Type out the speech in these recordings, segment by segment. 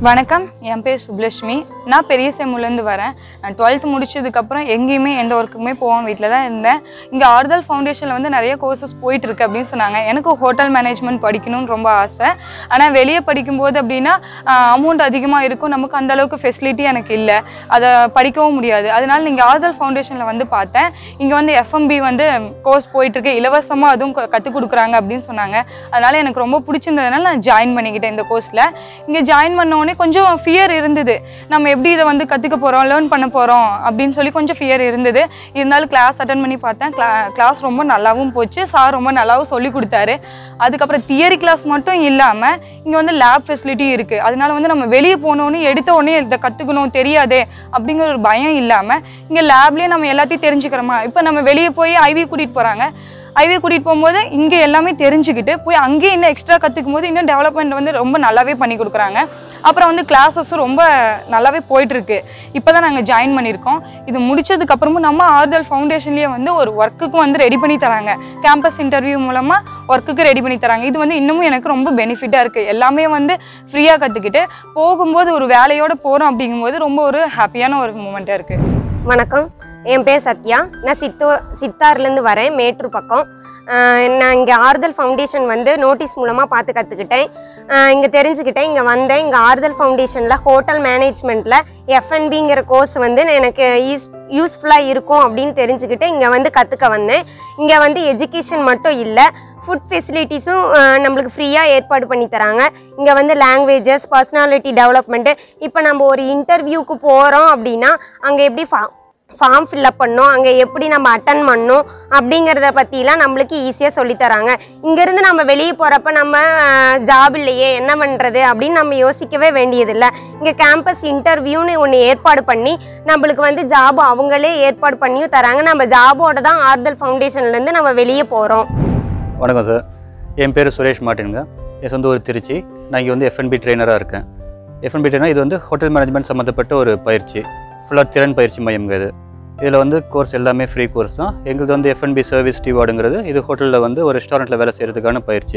வணக்கம் என் பேர் சுப்லட்சுமி நான் பெரிய செம்முலேருந்து வரேன் நான் டுவெல்த் முடிச்சதுக்கப்புறம் எங்கேயுமே எந்த ஒர்க்குமே போகாம வீட்டில் தான் இருந்தேன் இங்கே ஆறுதல் ஃபவுண்டேஷனில் வந்து நிறைய கோர்சஸ் போயிட்டுருக்கு அப்படின்னு சொன்னாங்க எனக்கு ஹோட்டல் மேனேஜ்மெண்ட் படிக்கணும்னு ரொம்ப ஆசை ஆனால் வெளியே படிக்கும்போது அப்படின்னா அமௌண்ட் அதிகமாக இருக்கும் நமக்கு அந்த அளவுக்கு ஃபெசிலிட்டி எனக்கு இல்லை அதை படிக்கவும் முடியாது அதனால நீங்கள் ஆறுதல் ஃபவுண்டேஷனில் வந்து பார்த்தேன் இங்கே வந்து எஃப்எம்பி வந்து கோர்ஸ் போயிட்டுருக்கு இலவசமாக அதுவும் கற்றுக் கொடுக்குறாங்க அப்படின்னு சொன்னாங்க அதனால் எனக்கு ரொம்ப பிடிச்சிருந்ததுனால நான் ஜாயின் பண்ணிக்கிட்டேன் இந்த கோர்ஸில் இங்கே ஜாயின் பண்ண உடனே கொஞ்சம் ஃபியர் இருந்தது நம்ம எப்படி இதை வந்து கற்றுக்க போகிறோம் லேர்ன் பண்ண போகிறோம் அப்படின்னு சொல்லி கொஞ்சம் ஃபியர் இருந்தது இருந்தாலும் கிளாஸ் அட்டன் பண்ணி பார்த்தேன் கிளா கிளாஸ் ரொம்ப நல்லாவும் போச்சு சார் ரொம்ப நல்லாவும் சொல்லி கொடுத்தாரு அதுக்கப்புறம் தியரி கிளாஸ் மட்டும் இல்லாமல் இங்கே வந்து லேப் ஃபெசிலிட்டி இருக்குது அதனால வந்து நம்ம வெளியே போனோன்னே எடுத்த உடனே இதை கற்றுக்கணும் தெரியாதே அப்படிங்கிற ஒரு பயம் இல்லாமல் இங்கே லேப்லேயே நம்ம எல்லாத்தையும் தெரிஞ்சுக்கிறோமா இப்போ நம்ம வெளியே போய் ஐவி கூட்டிகிட்டு போகிறாங்க ஐவி கூட்டிகிட்டு போகும்போது இங்கே எல்லாமே தெரிஞ்சுக்கிட்டு போய் அங்கேயே இன்னும் எக்ஸ்ட்ரா கற்றுக்கும் போது இன்னும் டெவலப்மெண்ட் வந்து ரொம்ப நல்லாவே பண்ணி கொடுக்குறாங்க அப்புறம் வந்து கிளாஸஸும் ரொம்ப நல்லாவே போயிட்டுருக்கு இப்போ தான் நாங்கள் ஜாயின் பண்ணியிருக்கோம் இது முடிச்சதுக்கப்புறமும் நம்ம ஆறுதல் ஃபவுண்டேஷன்லேயே வந்து ஒரு ஒர்க்குக்கு வந்து ரெடி பண்ணி தராங்க கேம்பஸ் இன்டர்வியூ மூலமாக ஒர்க்குக்கு ரெடி பண்ணி தராங்க இது வந்து இன்னமும் எனக்கு ரொம்ப பெனிஃபிட்டாக இருக்குது எல்லாமே வந்து ஃப்ரீயாக கற்றுக்கிட்டு போகும்போது ஒரு வேலையோடு போகிறோம் அப்படிங்கும்போது ரொம்ப ஒரு ஹாப்பியான ஒரு மூமெண்ட்டாக இருக்குது வணக்கம் என் பேர் சத்யா நான் சித்தோ சித்தார்லேருந்து வரேன் மேட்டூர் பக்கம் ஆஹ் நான் இங்கே ஆறுதல் ஃபவுண்டேஷன் வந்து நோட்டீஸ் மூலமாக பார்த்து கற்றுக்கிட்டேன் இங்கே தெரிஞ்சுக்கிட்டேன் இங்கே வந்தேன் இங்கே ஆறுதல் ஃபவுண்டேஷனில் ஹோட்டல் மேனேஜ்மெண்ட்டில் எஃப்என்பிங்கிற கோர்ஸ் வந்து எனக்கு யூஸ் யூஸ்ஃபுல்லாக இருக்கும் அப்படின்னு தெரிஞ்சுக்கிட்டு இங்கே வந்து கற்றுக்க வந்தேன் இங்கே வந்து எஜுகேஷன் மட்டும் இல்லை ஃபுட் ஃபெசிலிட்டிஸும் நம்மளுக்கு ஃப்ரீயாக ஏற்பாடு பண்ணி தராங்க இங்கே வந்து லாங்குவேஜஸ் பர்சனாலிட்டி டெவலப்மெண்ட்டு இப்போ நம்ம ஒரு இன்டர்வியூக்கு போகிறோம் அப்படின்னா அங்கே எப்படி ஃபா ஃபார்ம் ஃபில்அப் பண்ணணும் அங்கே எப்படி நம்ம அட்டன் பண்ணணும் அப்படிங்கிறத பற்றிலாம் நம்மளுக்கு ஈஸியாக சொல்லித்தராங்க இங்கேருந்து நம்ம வெளியே போகிறப்ப நம்ம ஜாப் இல்லையே என்ன பண்ணுறது அப்படின்னு நம்ம யோசிக்கவே வேண்டியதில்லை இங்கே கேம்பஸ் இன்டர்வியூன்னு ஒன்று ஏற்பாடு பண்ணி நம்மளுக்கு வந்து ஜாப் அவங்களே ஏற்பாடு பண்ணியும் தராங்க நம்ம ஜாபோட தான் ஆறுதல் ஃபவுண்டேஷன்லேருந்து நம்ம வெளியே போகிறோம் வணக்கம் சார் என் பேர் சுரேஷ் மார்ட்டினுங்க என் சொந்த ஊர் திருச்சி நான் இங்கே வந்து எஃப்என்பி ட்ரெயினராக இருக்கேன் எஃப்என்பி ட்ரெயினர் இது வந்து ஹோட்டல் மேனேஜ்மெண்ட் சம்மந்தப்பட்ட ஒரு பயிற்சி ஃபுல்லாக திறன் பயிற்சி மையம்ங்க இது இதில் வந்து கோர்ஸ் எல்லாமே ஃப்ரீ கோர்ஸ் தான் எங்களுக்கு வந்து எஃப்என்பி சர்வீஸ் ஸ்டீவார்டுங்கிறது இது ஹோட்டலில் வந்து ஒரு ரெஸ்டாரண்ட்டில் வேலை செய்கிறதுக்கான பயிற்சி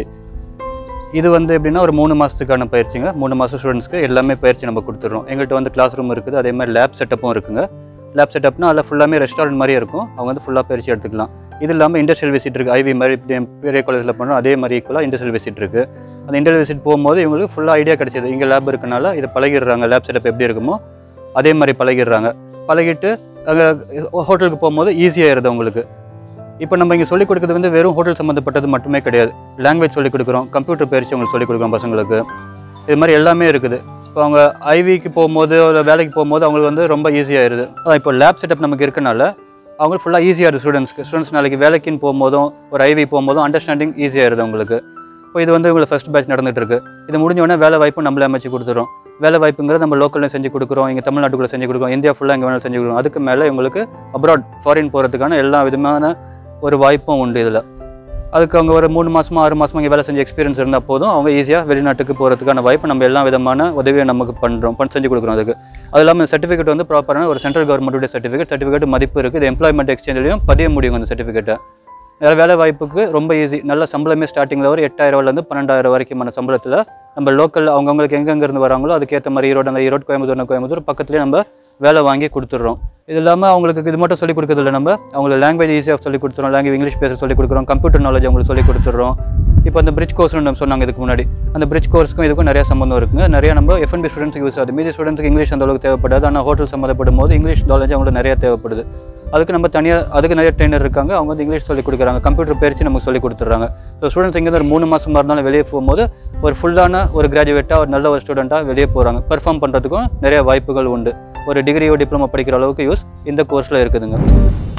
இது வந்து எப்படின்னா ஒரு மூணு மாதத்துக்கான பயிற்சிங்க மூணு மாதம் ஸ்டூடெண்ட்ஸ்க்கு எல்லாமே பயிற்சி நம்ம கொடுத்துட்றோம் எங்கள்கிட்ட வந்து கிளாஸ் ரூம் இருக்குது அதே மாதிரி லேப் செட்டப்பும் இருக்குங்க லேப் செட்டப்னா அதில் ஃபுல்லாமே ரெஸ்டாரண்ட் மாதிரியே இருக்கும் அவங்க வந்து ஃபுல்லாக பயிற்சி எடுத்துக்கலாம் இது இல்லாமல் இண்டஸ்ட்ரியல் விசிட் இருக்குது ஐவி மாதிரி இப்படி பெரிய காலேஜில் பண்ணோம் அதே மாதிரி ஈக்குவலாக இண்டஸ்ட்ரியல் விசிட் இருக்குது அந்த இண்டஸ்ட்ரியல் விசிட் போகும்போது இவங்களுக்கு ஃபுல்லாக ஐடியா கிடைச்சது இங்கே லேப் இருக்கனால இதை பழகிடுறாங்க லேப் செட்டப் எப்படி இருக்குமோ அதே மாதிரி பழகிடுறாங்க பழகிட்டு அங்கே ஹோட்டலுக்கு போகும்போது ஈஸியாகிடுது அவங்களுக்கு இப்போ நம்ம இங்கே சொல்லிக் கொடுக்குறது வந்து வெறும் ஹோட்டல் சம்மந்தப்பட்டது மட்டுமே கிடையாது லாங்குவேஜ் சொல்லிக் கொடுக்குறோம் கம்ப்யூட்டர் பயிற்சி அவங்களுக்கு சொல்லிக் கொடுக்குறோம் பசங்களுக்கு இது மாதிரி எல்லாமே இருக்குது இப்போ அவங்க ஐவிக்கு போகும்போது ஒரு வேலைக்கு போகும்போது அவங்களுக்கு வந்து ரொம்ப ஈஸியாகிடுது இப்போ லேப் செட்டப் நமக்கு இருக்கனால அவங்க ஃபுல்லாக ஈஸியாக இருக்குது ஸ்டூடெண்ட்ஸ்க்கு ஸ்டூடெண்ட்ஸ் நாளைக்கு வேலைக்குன்னு போகும்போதும் ஒரு ஐவி போகும்போதும் அண்டர்ஸ்டாண்டிங் ஈஸியாகிடுது அவங்களுக்கு இப்போ இது வந்து இவங்களுக்கு ஃபஸ்ட் பேட்ச் நடந்துட்டு இருக்கு இது முடிஞ்ச உடனே வேலை வாய்ப்பு நம்மளே அமைச்சு கொடுத்துறோம் வேலை வாய்ப்புங்கிறது நம்ம லோக்கல்லையும் செஞ்சு கொடுக்குறோம் இங்கே தமிழ்நாட்டுக்குள்ளே செஞ்சு கொடுக்குறோம் இந்தியா ஃபுல்லாக எங்கே வேணாலும் செஞ்சு கொடுக்குறோம் அதுக்கு மேலே இவங்களுக்கு அப்ராட் ஃபாரின் போகிறதுக்கான எல்லா விதமான ஒரு வாய்ப்பும் உண்டு இதில் அதுக்கு அவங்க ஒரு மூணு மாசமா ஆறு மாசமா இங்கே வேலை செஞ்ச எக்ஸ்பீரியன்ஸ் இருந்தால் போதும் அவங்க ஈஸியாக வெளிநாட்டுக்கு போகிறதுக்கான வாய்ப்பு நம்ம எல்லா விதமான உதவியை நமக்கு பண்ணுறோம் பண்ண செஞ்சு கொடுக்குறோம் அதுக்கு அது இல்லாமல் சர்டிஃபிகேட் வந்து ப்ராப்பரான ஒரு சென்ட்ரல் கவர்மெண்ட்டுடைய சர்டிஃபிகேட் சர்டிஃபிகேட் மதிப்பு இருக்குது இது எம்ப்ளாய்மெண்ட் எக்ஸ்சேஞ்சிலையும் பதிய முடியும் அந்த சர்டிஃபிகேட்டை வேறு வேலை வாய்ப்புக்கு ரொம்ப ஈஸி நல்ல சம்பளமே ஸ்டார்டிங்கில் ஒரு எட்டாயிரம்லேருந்து பன்னெண்டாயிரம் வரைக்குமான சம்பளத்தில் நம்ம லோக்கல் அவங்கவுங்களுக்கு எங்கெங்க இருந்து வராங்களோ அதுக்கேற்ற மாதிரி ஈரோடு அந்த ஈரோடு கோயம்புத்தூர் கோயம்புத்தூர் பக்கத்துலேயே நம்ம வேலை வாங்கி கொடுத்துட்றோம் இது இல்லாமல் அவங்களுக்கு இது மட்டும் சொல்லிக் கொடுக்கறதில்ல நம்ம அவங்களுக்கு லாங்குவேஜ் ஈஸியாக சொல்லிக் கொடுத்துறோம் லாங்குவேஜ் இங்கிலீஷ் பேச சொல்லிக் கொடுக்குறோம் கம்ப்யூட்டர் நாலேஜ் அவங்களுக்கு சொல்லிக் கொடுத்துட்றோம் இப்போ அந்த பிரிட்ஜ் கோர்ஸ்னு நம்ம சொன்னாங்க இதுக்கு முன்னாடி அந்த பிரிட்ஜ் கோர்ஸ்க்கும் இதுக்கும் நிறைய சம்பந்தம் இருக்குங்க நிறைய நம்ம எஃப்என்பி ஸ்டூடெண்ட்ஸ்க்கு யூஸ் ஆகுது மீதி ஸ்டூடெண்ட்ஸ்க்கு இங்கிலீஷ் அந்த அளவுக்கு தேவைப்படாது ஆனால் ஹோட்டல் சம்மந்தப்படும் போது இங்கிலீஷ் நாலேஜ் அவங்களுக்கு நிறைய தேவைப்படுது அதுக்கு நம்ம தனியாக அதுக்கு நிறைய ட்ரெயினர் இருக்காங்க அவங்க வந்து இங்கிலீஷ் சொல்லிக் கொடுக்குறாங்க கம்ப்யூட்டர் பயிற்சி நமக்கு சொல்லிக் கொடுத்துட்றாங்க ஸோ ஸ்டூடெண்ட்ஸ் இங்கே ஒரு மூணு மாதமாக இருந்தாலும் வெளியே போகும்போது ஒரு ஃபுல்லான ஒரு கிராஜுவேட்டாக ஒரு நல்ல ஒரு ஸ்டூடெண்ட்டாக வெளியே போகிறாங்க பெர்ஃபார்ம் பண்ணுறதுக்கும் நிறைய வாய்ப்புகள் உண்டு ஒரு டிகிரியோ டிப்ளமோ படிக்கிற அளவுக்கு யூஸ் இந்த கோர்ஸில் இருக்குதுங்க